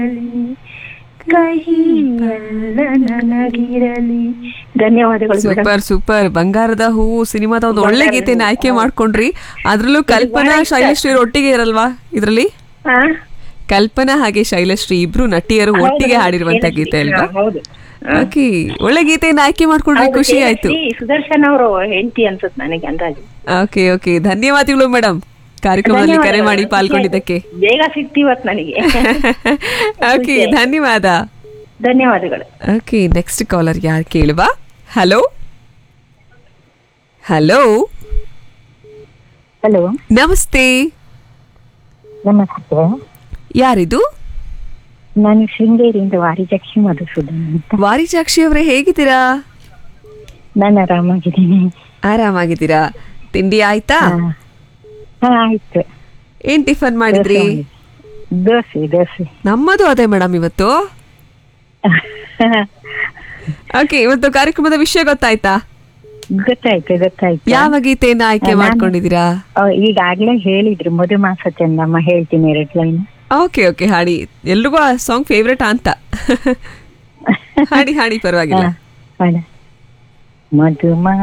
ಕಹಿಯಲ್ಲ ನನಗಿರಲಿ ಧನ್ಯವಾದಗಳು madam super super ಬಂಗಾರದ ಹೂವು ಸಿನಿಮಾದ ಒಂದು ಒಳ್ಳೆ ಗೀತೆನ ಆಯ್ಕೆ ಮಾಡ್ಕೊಂಡ್ರಿ ಅದ್ರಲ್ಲೂ ಕಲ್ಪನಾ ಶೈಲಶ್ರೀ ಒಟ್ಟಿಗೆ ಇರಲ್ವಾ ಇದ್ರಲ್ಲಿ ಹಾ? ಕಲ್ಪನಾ ಹಾಗೆ ಶೈಲಶ್ರೀ ಇಬ್ರು ನಟಿಯರು ಒಟ್ಟಿಗೆ ಹೌದು, ಹಾಡಿರುವಂತ ಹೌದು. ಗೀತೆ ಅಲ್ವಾ ಹಾ, ಹೌದು ಓಕೆ ಒಳ್ಳೆ ಗೀತೆನ ಆಯ್ಕೆ ಮಾಡ್ಕೊಂಡ್ರಿ ಹೌದು, ಖುಷಿ ಆಯ್ತು ಶ್ರೀ ಸುದರ್ಶನ್ ಅವರು ಹೆಂಡತಿ ಅನ್ಸುತ್ತೆ ನನಗೆ ಅಂದಾಜು ಓಕೆ ಓಕೆ ಧನ್ಯವಾದಗಳು ಮೇಡಮ್ ಕಾರ್ಯಕ್ರಮದಲ್ಲಿ ಕರೆ ಮಾಡಿ ಧನ್ಯವಾದಗಳು. ಪಾಲ್ಗೊಂಡಿದ್ದಕ್ಕೆ ಬೇಗ ಸಿಗ್ತೀವತ್ ನನಗೆ ಓಕೆ ಧನ್ಯವಾದ ಧನ್ಯವಾದಗಳು ಓಕೆ ನೆಕ್ಸ್ಟ್ ಕಾಲರ್ ಯಾರು ಕೇಳುವ ಹಲೋ ಹಲೋ ಹಲೋ ನಮಸ್ತೆ ನಮಸ್ತೆ ಯಾರಿದು ನಾನು ಶೃಂಗೇರಿಯಿಂದ ವಾರಿಜಕ್ಷಿ ಮಧುಸೂದನ್ ಅಂತ ವಾರಿಜಾಕ್ಷಿ ಅವರೇ ಹೇಗಿದ್ದೀರಾ ನಾನು ಆರಾಮಾಗಿದ್ದೀನಿ ಆರಾಮಾಗಿದ್ದೀರಾ ತಿಂಡಿ ಆಯ್ತಾ ಹಾ. ಹಾ ಆಯ್ತು ಏನ್ ಟಿಫನ್ ಮಾಡಿದ್ರಿ ದೋಸೆ ದೋಸೆ ನಮ್ಮದು ಅದೇ ಮೇಡಮ್ ಇವತ್ತು ಓಕೆ ಇವತ್ತು ಕಾರ್ಯಕ್ರಮದ ವಿಷಯ ಗೊತ್ತಾಯ್ತಾ ಗೊತ್ತಾಯ್ತು ಗೊತ್ತಾಯ್ತು ಯಾವ ಗೀತೆಯನ್ನ ಆಯ್ಕೆ ನಾನು- ಮಾಡ್ಕೊಂಡಿದ್ದೀರಾ ಆ, ಈಗಾಗ್ಲೇ ಹೇಳಿದ್ರು ಮಧುಮಾಸ ಚಂದಮ್ಮ ಹೇಳ್ತೀನಿ ಎರಡು ಲೈನ್ ಓಕೆ ಓಕೆ ಹಾಡಿ ಎಲ್ರಿಗೂ ಆ ಸಾಂಗ್ ಫೇವ್ರೆಟ್ ಅಂತ ಹಾಡಿ ಹಾಡಿ ಪರವಾಗಿಲ್ಲ ಮಧುಮಾ